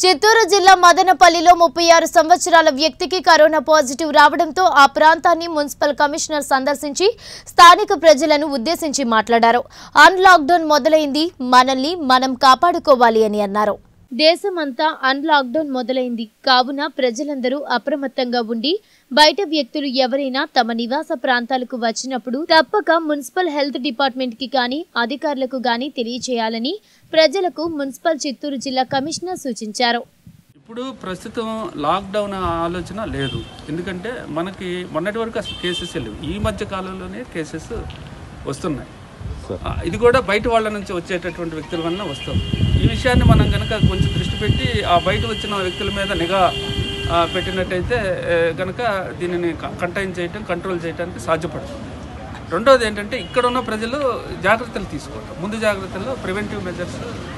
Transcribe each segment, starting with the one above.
చిత్తూరు జిల్లా మదనపల్లిలో ముప్పై ఆరు సంవత్సరాల వ్యక్తికి కరోనా పాజిటివ్ రావడంతో ఆ ప్రాంతాన్ని మున్సిపల్ కమిషనర్ సందర్శించి స్థానిక ప్రజలను ఉద్దేశించి మాట్లాడారు అన్ లాక్డౌన్ మొదలైంది మనల్ని మనం కాపాడుకోవాలి అని అన్నారు దేశమంతా అన్ లాక్డౌన్ మొదలైంది కావున ప్రజలందరూ అప్రమత్తంగా ఉండి బయట వ్యక్తులు ఎవరైనా తమ నివాస ప్రాంతాలకు వచ్చినప్పుడు తప్పక మున్సిపల్ హెల్త్ డిపార్ట్మెంట్ కి గాని అధికారులకు గాని తెలియచేయాలని ప్రజలకు మున్సిపల్ చిత్తూరు జిల్లా కమిషనర్ సూచించారు ఇప్పుడు ప్రస్తుతం లాక్డౌన్ ఆలోచన లేదు ఎందుకంటే మనకి మొన్నటి వరకు అసలు కేసెస్ లేవు ఈ మధ్య కాలంలోనే కేసెస్ వస్తున్నాయి ఆ, ఇది కూడా బయట వాళ్ళ నుంచి వచ్చేటటువంటి వ్యక్తుల వల్ల వస్తుంది ఈ విషయాన్ని మనం కనుక కొంచెం దృష్టి పెట్టి ఆ బయట వచ్చిన వ్యక్తుల మీద నిఘా ఆ, పెట్టినట్టయితే కనుక దీనిని కంటైన్ చేయటం కంట్రోల్ చేయడానికి సాధ్యపడుతుంది రెండోది ఏంటంటే ఇక్కడ ఉన్న ప్రజలు జాగ్రత్తలు తీసుకోవటం ముందు జాగ్రత్తల్లో ప్రివెంటివ్ మెజర్స్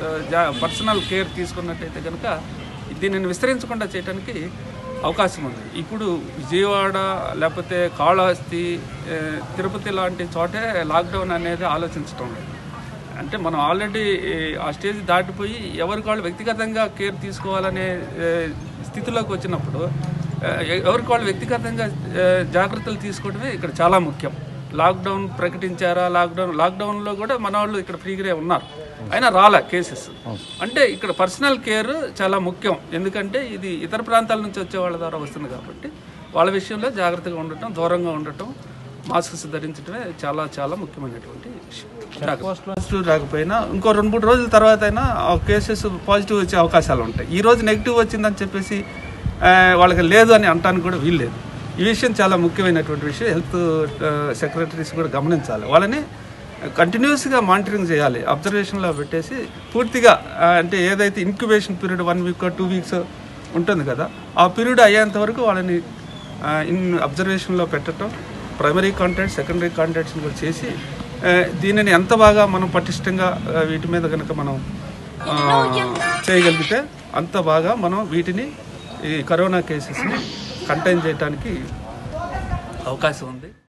పర్సనల్ కేర్ తీసుకున్నట్టయితే కనుక దీనిని విస్తరించకుండా చేయడానికి అవకాశం ఉంది ఇప్పుడు విజయవాడ లేకపోతే కాళహస్తి ఏ, తిరుపతి లాంటి చోటే లాక్డౌన్ అనేది ఆలోచించటం లేదు అంటే మనం ఆల్రెడీ ఆ స్టేజ్ దాటిపోయి ఎవరికి వాళ్ళు వ్యక్తిగతంగా కేర్ తీసుకోవాలనే ఏ, స్థితిలోకి వచ్చినప్పుడు ఏ, ఎవరికి వాళ్ళు వ్యక్తిగతంగా ఏ, జాగ్రత్తలు తీసుకోవడమే ఇక్కడ చాలా ముఖ్యం లాక్డౌన్ ప్రకటించారా లాక్డౌన్ లాక్డౌన్లో కూడా మన వాళ్ళు ఇక్కడ ఫ్రీగానే ఉన్నారు అయినా రాలే కేసెస్ అంటే ఇక్కడ పర్సనల్ కేర్ చాలా ముఖ్యం ఎందుకంటే ఇది ఇతర ప్రాంతాల నుంచి వచ్చే వాళ్ళ ద్వారా వస్తుంది కాబట్టి వాళ్ళ విషయంలో జాగ్రత్తగా ఉండటం దూరంగా ఉండటం మాస్క్స్ ధరించడమే చాలా చాలా ముఖ్యమైనటువంటి విషయం పాజిటివ్ రాకపోయినా ఇంకో రెండు మూడు రోజుల తర్వాత అయినా కేసెస్ పాజిటివ్ వచ్చే అవకాశాలు ఉంటాయి ఈ రోజు నెగిటివ్ వచ్చిందని చెప్పేసి ఆ, వాళ్ళకి లేదు అని అనడానికి కూడా వీల్లేదు ఈ విషయం చాలా ముఖ్యమైనటువంటి విషయం హెల్త్ సెక్రటరీస్ కూడా గమనించాలి వాళ్ళని కంటిన్యూస్గా మానిటరింగ్ చేయాలి అబ్జర్వేషన్లో పెట్టేసి పూర్తిగా ఆ, అంటే ఏదైతే incubation period one week two weeks ఉంటుంది కదా ఆ పీరియడ్ అయ్యేంత వరకు వాళ్ళని ఆ, ఇన్ అబ్జర్వేషన్లో పెట్టడం ప్రైమరీ కాంటాక్ట్ సెకండరీ కాంటాక్ట్స్ని కూడా చేసి ఆ, దీనిని ఎంత బాగా మనం పటిష్టంగా ఆ, వీటి మీద కనుక మనం ఆ, చేయగలిగితే అంత బాగా మనం వీటిని ఈ కరోనా కేసెస్ని కంటైన్ చేయడానికి అవకాశం ఉంది